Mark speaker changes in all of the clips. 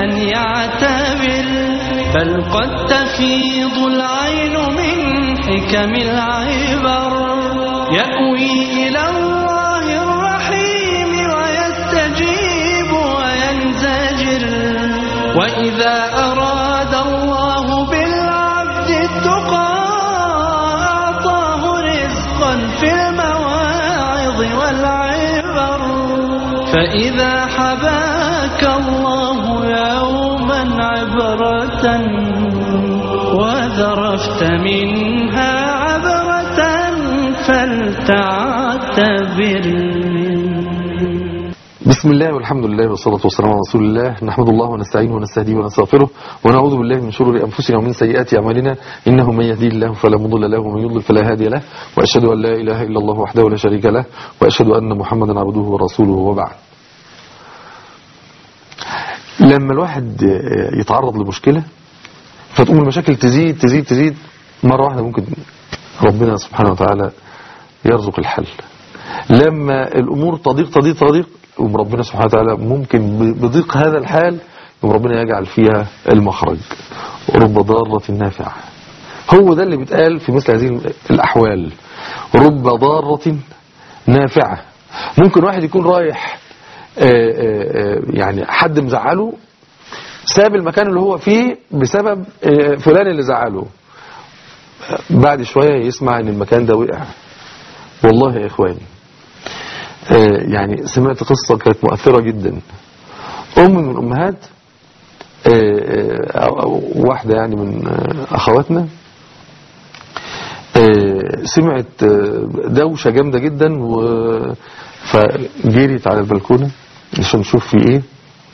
Speaker 1: من يعتبر بل قد تفيض العين من حكم العبر يأوي إلى الله الرحيم ويستجيب وينزجر وإذا أراد الله بالعبد التقى أعطاه رزقا في المواعظ والعبر فإذا حباك الله يوما عبرة وذرفت منها عبرة فلتعتبر
Speaker 2: بسم الله والحمد لله والصلاة والسلام على رسول الله نحمد الله ونستعينه ونستهديه ونستغفره ونعوذ بالله من شرور أنفسنا ومن سيئات أعمالنا إنه من يهدي الله فلا مضل له ومن يضلل فلا هادي له وأشهد أن لا إله إلا الله وحده لا شريك له وأشهد أن محمدا عبده ورسوله وبعد لما الواحد يتعرض لمشكلة فتقوم المشاكل تزيد تزيد تزيد مرة واحدة ممكن ربنا سبحانه وتعالى يرزق الحل لما الأمور تضيق تضيق تضيق يقوم ربنا سبحانه وتعالى ممكن بضيق هذا الحال يقوم ربنا يجعل فيها المخرج رب ضارة نافعة هو ده اللي بيتقال في مثل هذه الأحوال رب ضارة نافعة ممكن واحد يكون رايح آآ آآ يعني حد مزعله ساب المكان اللي هو فيه بسبب فلان اللي زعله بعد شوية يسمع ان المكان ده وقع والله يا اخواني يعني سمعت قصة كانت مؤثرة جدا ام من الامهات او واحدة يعني من اخواتنا سمعت دوشة جامدة جدا فجريت على البلكونة عشان نشوف في ايه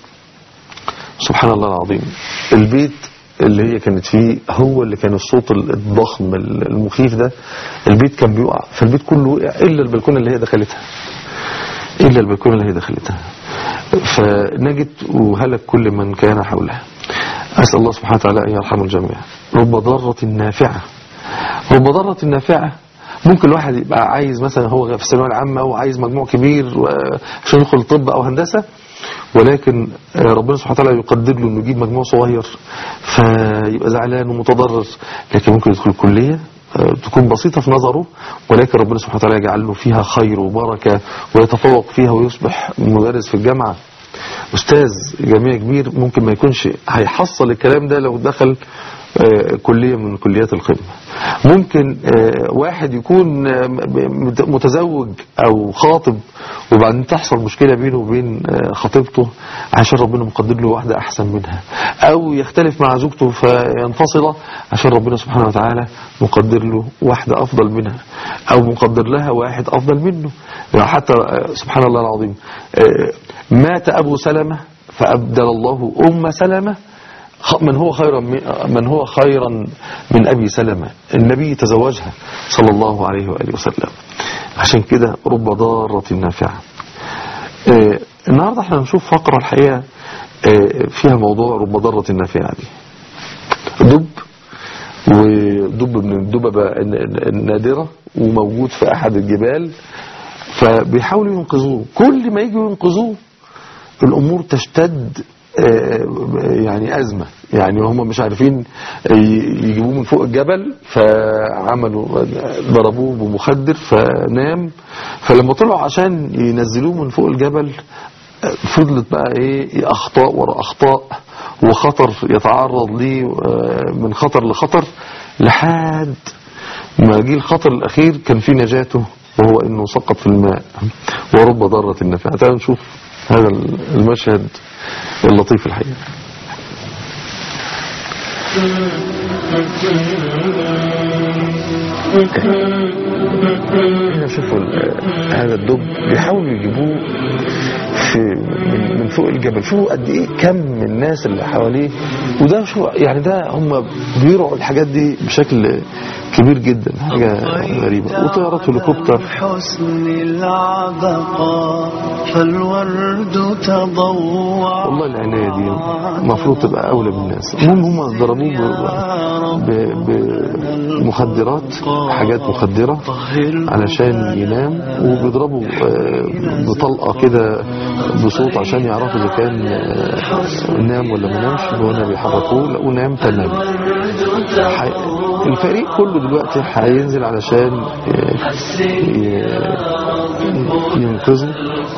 Speaker 2: سبحان الله العظيم البيت اللي هي كانت فيه هو اللي كان الصوت الضخم المخيف ده البيت كان بيقع فالبيت كله وقع الا البلكونه اللي هي دخلتها الا البلكونه اللي هي دخلتها فنجت وهلك كل من كان حولها اسال الله سبحانه وتعالى ان يرحم الجميع رب ضاره نافعه رب ضاره نافعه ممكن الواحد يبقى عايز مثلا هو في الثانويه العامه وعايز مجموع كبير عشان يدخل طب او هندسه ولكن ربنا سبحانه وتعالى يقدر له انه يجيب مجموع صغير فيبقى زعلان ومتضرر لكن ممكن يدخل الكليه تكون بسيطة في نظره ولكن ربنا سبحانه وتعالى يجعل له فيها خير وبركة ويتفوق فيها ويصبح مدرس في الجامعة أستاذ جامعي كبير ممكن ما يكونش هيحصل الكلام ده لو دخل كلية من كليات القمة ممكن واحد يكون متزوج او خاطب وبعدين تحصل مشكلة بينه وبين خطيبته عشان ربنا مقدر له واحدة احسن منها او يختلف مع زوجته فينفصل عشان ربنا سبحانه وتعالى مقدر له واحدة افضل منها او مقدر لها واحد افضل منه يعني حتى سبحان الله العظيم مات ابو سلمة فابدل الله ام سلمة من هو خيرا من هو خيرا من ابي سلمة النبي تزوجها صلى الله عليه واله وسلم عشان كده رب ضارة نافعة آه النهارده احنا هنشوف فقرة الحقيقة آه فيها موضوع رب ضارة نافعة دي دب ودب من الدببة النادرة وموجود في احد الجبال فبيحاولوا ينقذوه كل ما يجوا ينقذوه الامور تشتد يعني أزمة يعني هم مش عارفين يجيبوه من فوق الجبل فعملوا ضربوه بمخدر فنام فلما طلعوا عشان ينزلوه من فوق الجبل فضلت بقى ايه اخطاء ورا اخطاء وخطر يتعرض ليه من خطر لخطر لحد ما جه الخطر الاخير كان في نجاته وهو انه سقط في الماء ورب ضارة النفع تعالوا نشوف هذا المشهد اللطيف الحقيقة هنا شوفوا هذا الدب بيحاولوا يجيبوه في من, من فوق الجبل شوفوا قد ايه كم من الناس اللي حواليه وده شو يعني ده هم بيرعوا الحاجات دي بشكل كبير جدا حاجة غريبة وطيارات هليكوبتر
Speaker 1: حسن العبقى فالورد تضوع
Speaker 2: والله العناية دي المفروض تبقى أولى بالناس المهم هم ضربوه ب- ب- بمخدر مخدرات حاجات مخدرة علشان ينام وبيضربوا آه، بطلقة كده بصوت عشان يعرفوا إذا كان آه، نام ولا ما نامش وهنا بيحركوه لقوا نام تمام حي- الفريق كله دلوقتي هينزل علشان آه، ي- ينقذه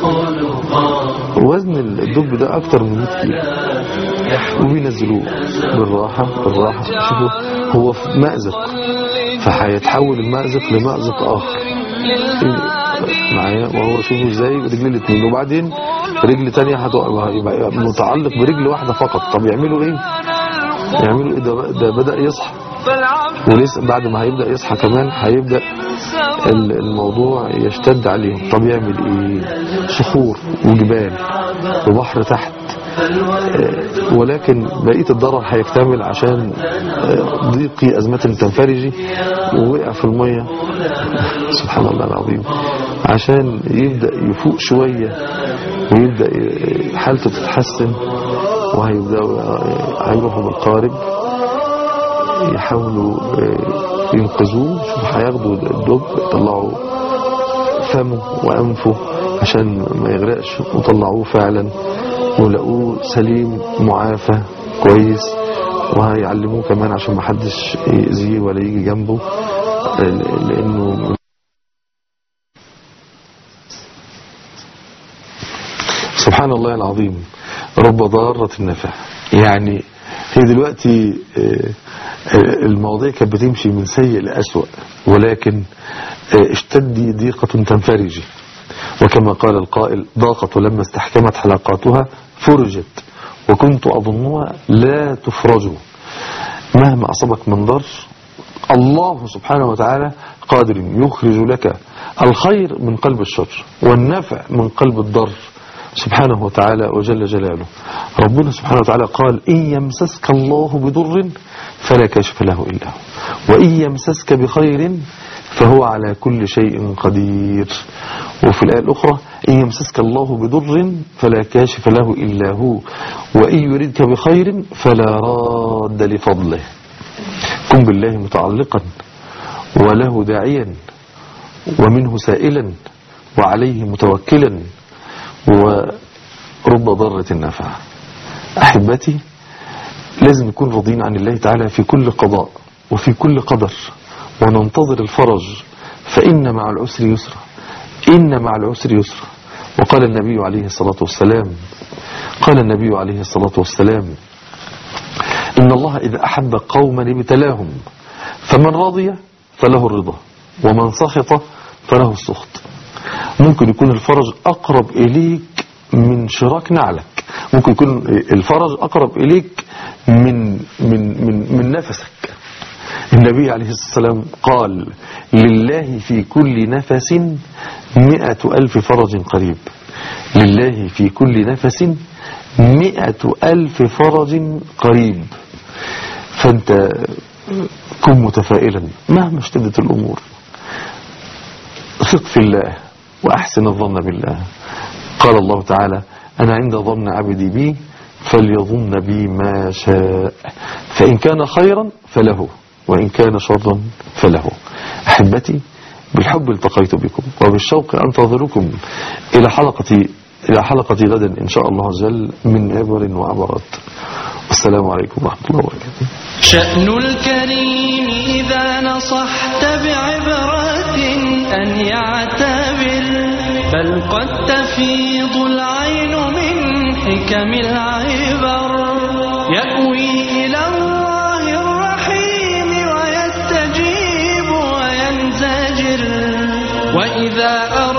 Speaker 2: وزن الدب ده اكتر من 100 كيلو وبينزلوه بالراحة بالراحة شوفوا هو في مأزق فهيتحول المأزق لمأزق آخر معايا وهو شوفوا ازاي رجل الاثنين وبعدين رجل تانية هتبقى يبقى متعلق برجل واحدة فقط طب يعملوا ايه يعملوا ايه ده, ده بدأ يصحى ولسه بعد ما هيبدأ يصحى كمان هيبدأ ال- الموضوع يشتد عليهم طب يعمل ايه صخور وجبال وبحر تحت آه، ولكن بقية الضرر هيكتمل عشان آه، ضيق أزمة تنفرجي ووقع في المية سبحان الله العظيم عشان يبدأ يفوق شوية ويبدأ ي- حالته تتحسن وهيبدأوا آه، هيروحوا بالقارب يحاولوا آه، ينقذوه شوف هياخدوا الدب يطلعوا فمه وأنفه عشان ما يغرقش وطلعوه فعلا ولقوه سليم معافى كويس وهيعلموه كمان عشان ما حدش يأذيه ولا يجي جنبه آه، لأنه سبحان الله العظيم رب ضارة النفع يعني هي دلوقتي آه، آه، المواضيع كانت بتمشي من سيء لأسوأ ولكن آه، اشتدي ضيقة تنفرجي وكما قال القائل ضاقت ولما استحكمت حلقاتها فرجت وكنت أظنها لا تفرج مهما أصابك من ضر الله سبحانه وتعالى قادر يخرج لك الخير من قلب الشر والنفع من قلب الضر سبحانه وتعالى وجل جلاله ربنا سبحانه وتعالى قال إن يمسسك الله بضر فلا كاشف له إلا هو وإن يمسسك بخير فهو على كل شيء قدير وفي الآية الأخرى إن يمسسك الله بضر فلا كاشف له إلا هو وإن يردك بخير فلا راد لفضله كن بالله متعلقا وله داعيا ومنه سائلا وعليه متوكلا ورب ضرة النفع أحبتي لازم نكون راضين عن الله تعالى في كل قضاء وفي كل قدر وننتظر الفرج فإن مع العسر يسرا إن مع العسر يسرا وقال النبي عليه الصلاة والسلام قال النبي عليه الصلاة والسلام إن الله إذا أحب قوما ابتلاهم فمن رضي فله الرضا ومن سخط فله السخط ممكن يكون الفرج أقرب إليك من شراك نعلك ممكن يكون الفرج أقرب إليك من من من من نفسك النبي عليه الصلاة والسلام قال لله في كل نفس مئة ألف فرج قريب لله في كل نفس مئة ألف فرج قريب فأنت كن متفائلا مهما اشتدت الأمور ثق في الله وأحسن الظن بالله قال الله تعالى أنا عند ظن عبدي بي فليظن بي ما شاء فإن كان خيرا فله وإن كان شرا فله أحبتي بالحب التقيت بكم وبالشوق أنتظركم إلى حلقة إلى حلقة غدا إن شاء الله عز وجل من عبر وعبرات والسلام عليكم ورحمة الله وبركاته
Speaker 1: شأن الكريم إذا نصحت بعبرة أن يعتبر بل قد تفيض العين من حكم العبر يأوي إلى الله الرحيم ويستجيب وينزجر وإذا